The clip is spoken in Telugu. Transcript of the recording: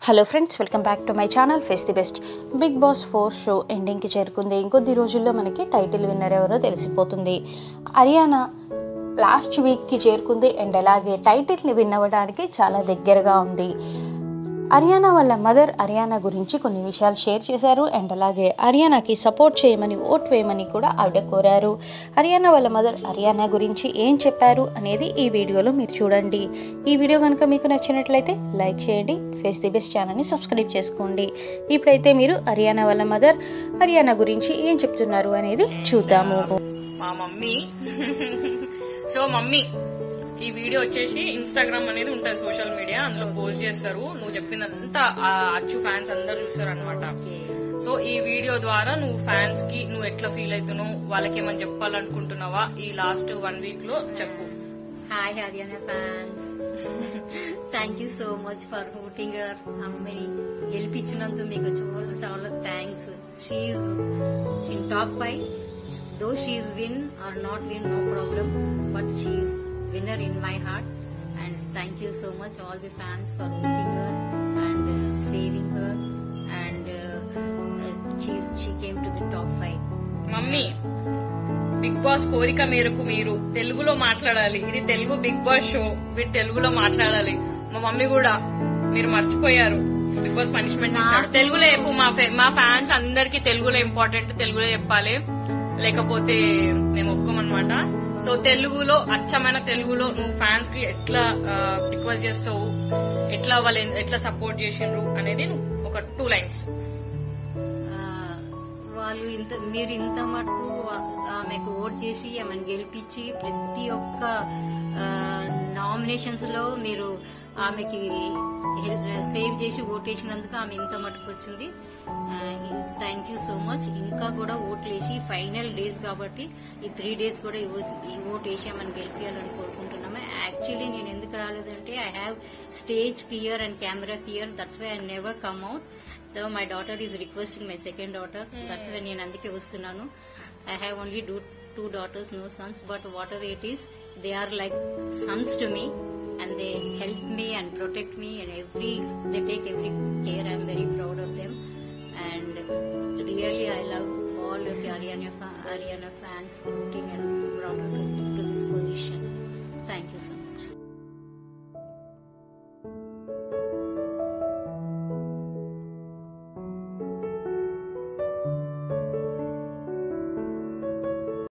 Hello friends welcome back to my channel face the best Big Boss four show ఎండింగ్కి చేరుకుంది ఇంకొద్ది రోజుల్లో మనకి టైటిల్ విన్నర్ ఎవరో తెలిసిపోతుంది హర్యానా లాస్ట్ వీక్కి చేరుకుంది అండ్ అలాగే టైటిల్ని విన్ అవ్వడానికి చాలా దగ్గరగా ఉంది హర్యానా వాళ్ళ మదర్ హర్యానా గురించి కొన్ని విషయాలు షేర్ చేశారు అండ్ అలాగే హర్యానాకి సపోర్ట్ చేయమని ఓట్ వేయమని కూడా ఆవిడ కోరారు హర్యానా వాళ్ళ మదర్ హర్యానా గురించి ఏం చెప్పారు అనేది ఈ వీడియోలో మీరు చూడండి ఈ వీడియో కనుక మీకు నచ్చినట్లయితే లైక్ చేయండి ఫేస్ ది బెస్ట్ ఛానల్ని సబ్స్క్రైబ్ చేసుకోండి ఇప్పుడైతే మీరు హర్యానా వాళ్ళ మదర్ హర్యానా గురించి ఏం చెప్తున్నారు అనేది చూద్దాము మా మమ్మీ సో మమ్మీ ఈ వీడియో వచ్చేసి ఇన్స్టాగ్రామ్ అనేది ఉంటుంది సోషల్ మీడియా అందులో పోస్ట్ చేస్తారు నువ్వు చెప్పిందంతా ఆ అచ్చు ఫ్యాన్స్ అందరు చూస్తారు అనమాట సో ఈ వీడియో ద్వారా నువ్వు ఫ్యాన్స్ కి నువ్వు ఎట్లా ఫీల్ అవుతున్నావు వాళ్ళకి ఏమని చెప్పాలనుకుంటున్నావా ఈ లాస్ట్ వన్ వీక్ లో చెప్పు Hi Haryana fans. Thank you so much for voting your అమ్మని గెలిపించినందుకు మీకు చాలా చాలా thanks she in top five though she win or not win no problem but she winner in my heart and thank you so much all the fans for voting her and saving her and she she came to the top five mummy Big Boss కోరిక మేరకు మీరు తెలుగులో మాట్లాడాలి ఇది తెలుగు బిగ్ బాస్ షో మీరు తెలుగులో మాట్లాడాలి మా మమ్మీ కూడా మీరు మర్చిపోయారు బిగ్ బాస్ పనిష్మెంట్ ఇస్తాడు తెలుగులో చెప్పు మా ఫే- మా ఫ్యాన్స్ అందరికి తెలుగులో ఇంపార్టెంట్ తెలుగులో చెప్పాలి లేకపోతే మేము ఒప్పుకోమన్నమాట సో తెలుగులో అచ్చమైన తెలుగులో నువ్వు ఫ్యాన్స్ కి ఎట్లా రిక్వెస్ట్ చేస్తావు ఎట్లా వాళ్ళు ఎట్లా సపోర్ట్ చేసిండ్రు అనేది నువ్వు ఒక టూ లైన్స్ ఆ, వాళ్ళు ఇంత మీరు ఇంత మటుకు ఆమెకు ఓట్ చేసి ఆమెను గెలిపించి ప్రతి ఒక్క నామినేషన్స్ లో మీరు ఆమెకి సేవ్ చేసి ఓటేసినందుకు ఆమె ఇంత మటుకు వచ్చింది థ్యాంక్ యూ సో మచ్ ఇంకా కూడా ఓట్లు వేసి ఫైనల్ డేస్ కాబట్టి ఈ త్రీ డేస్ కూడా ఈ ఓస్- ఈ ఓట్ వేసి ఆమెను గెలిపించాలని కోరుకుంటున్నాము యాక్చువల్లీ నేను ఎందుకు రాలేదంటే I have stage fear and camera fear that's why I never come out though my daughter is requesting my second daughter that's why నేను అందుకే వస్తున్నాను I have only do two daughters no sons but whatever it is they are like sons to me and they help me and protect me and every they take every care I'm very proud of them and really I love all of Ariana, Ariana fans, rooting and proud of it.